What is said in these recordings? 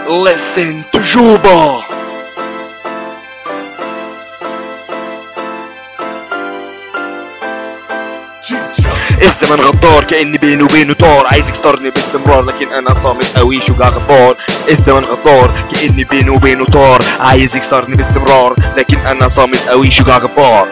Listen to Juba الزمن غدار كأني بيني وبينه طار عايز يكسرني باستمرار لكن انا صامت قوي شجاع غدار الزمن غدار كأني بيني وبينه طار عايز يكسرني باستمرار لكن انا صامت قوي شجاع غدار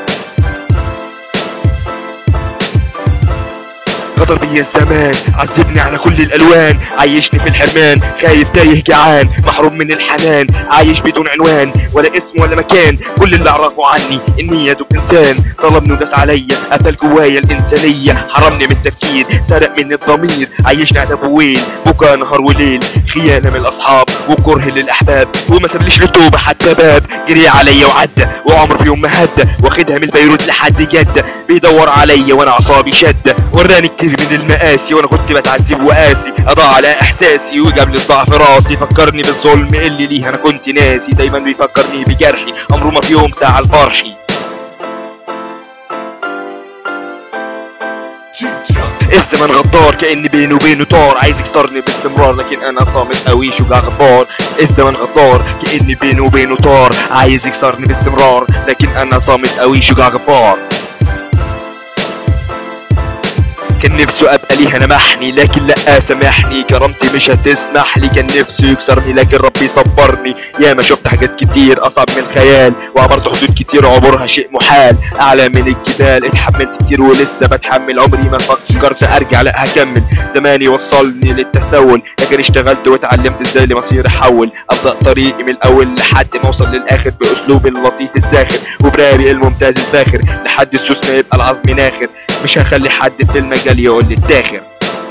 غدر بيا الزمان عذبني على كل الالوان عيشني في الحرمان خايف تايه جعان محروم من الحنان عايش بدون عنوان ولا اسم ولا مكان كل اللي اعرفه عني اني يا دوب انسان ظلمني وداس عليا قتل جوايا الانسانيه حرمني من التفكير سرق مني الضمير عيشني على ابوين بكى نهار وليل خيانه من الاصحاب وكره للاحباب وما سابليش لتوبه حتى باب جري عليا وعدى وعمر في يوم ما هدى واخدها من بيروت لحد جده بيدور عليا وانا اعصابي شده وراني كتير من المقاسي وانا كنت بتعذب وقاسي اضاع على احساسي وجاب لي الضعف راسي فكرني بالظلم اللي ليه انا كنت ناسي دايما بيفكرني بجرحي عمره ما في يوم ساعه لفرحي الزمن غدار كأني بيني وبينه طار عايز يكسرني باستمرار لكن انا صامت قوي شجاع غدار الزمن غدار كأني بيني وبينه طار عايز يكسرني باستمرار لكن انا صامت قوي شجاع غدار كان نفسه ابقى ليها نمحني لكن لا سامحني كرامتي مش هتسمح لي كان نفسه يكسرني لكن ربي صبرني يا ما شفت حاجات كتير اصعب من الخيال وعبرت حدود كتير عبورها شيء محال اعلى من الجبال اتحملت كتير ولسه بتحمل عمري ما فكرت ارجع لا هكمل زماني وصلني للتسول لكن اشتغلت واتعلمت ازاي لمصير احول ابدا طريقي من الاول لحد ما اوصل للاخر باسلوب اللطيف الزاخر وبرابي الممتاز الفاخر لحد السوس ما يبقى العظم ناخر مش هخلي حد في المجال يقول لي التاخر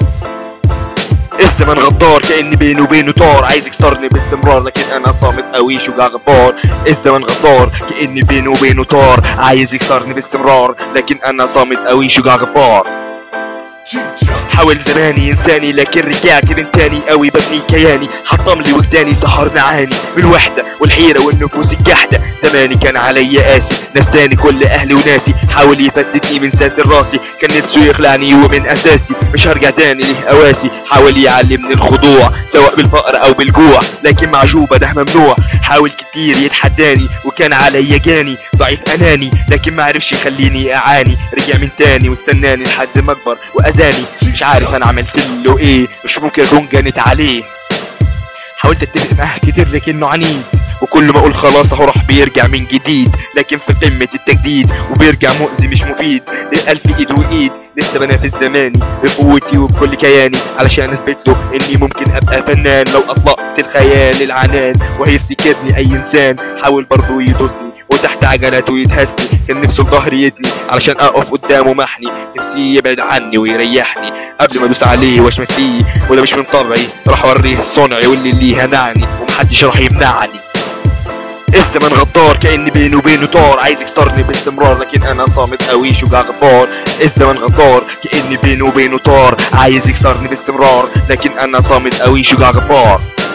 الزمن غدار كأني بيني وبينه طار عايز يكسرني باستمرار لكن انا صامت قوي شجاع غدار الزمن غدار كأني بيني وبينه طار عايز يكسرني باستمرار لكن انا صامت قوي شجاع غدار حاول زماني ينساني لكن رجعت من تاني قوي ببني كياني حطم لي وجداني سهر معاني بالوحدة والحيرة والنفوس الجحدة زماني كان عليا قاسي نساني كل اهلي وناسي حاول يفتتني من ساتر راسي كان نفسه يخلعني ومن اساسي مش هرجع تاني ليه قواسي حاول يعلمني الخضوع سواء بالفقر او بالجوع لكن معجوبة ده ممنوع حاول كتير يتحداني وكان عليا جاني ضعيف اناني لكن معرفش يخليني اعاني رجع من تاني واستناني لحد ما اكبر واذاني مش عارف انا عملت له ايه مش ممكن اكون جنت عليه حاولت اتفق معاه كتير لكنه عنيد وكل ما اقول خلاص اهو راح بيرجع من جديد لكن في قمة التجديد وبيرجع مؤذي مش مفيد للألف ايد وايد لسه بنافس زماني بقوتي وبكل كياني علشان اثبت له اني ممكن ابقى فنان لو اطلقت الخيال العنان وهيفتكرني اي انسان حاول برضه يدوسني وتحت عجلاته يدهسني كان نفسه الظهر يدني علشان اقف قدامه محني نفسي يبعد عني ويريحني قبل ما ادوس عليه واشمت فيه وده مش من طبعي راح اوريه صنعي واللي ليه هنعني ومحدش راح يمنعني الزمن غدار كأني بيني وبينه طار عايز يكسرني باستمرار لكن انا صامت قوي شجاع غدار الزمن غدار كأني بيني وبينه طار عايز يكسرني باستمرار لكن انا صامت قوي شجاع غدار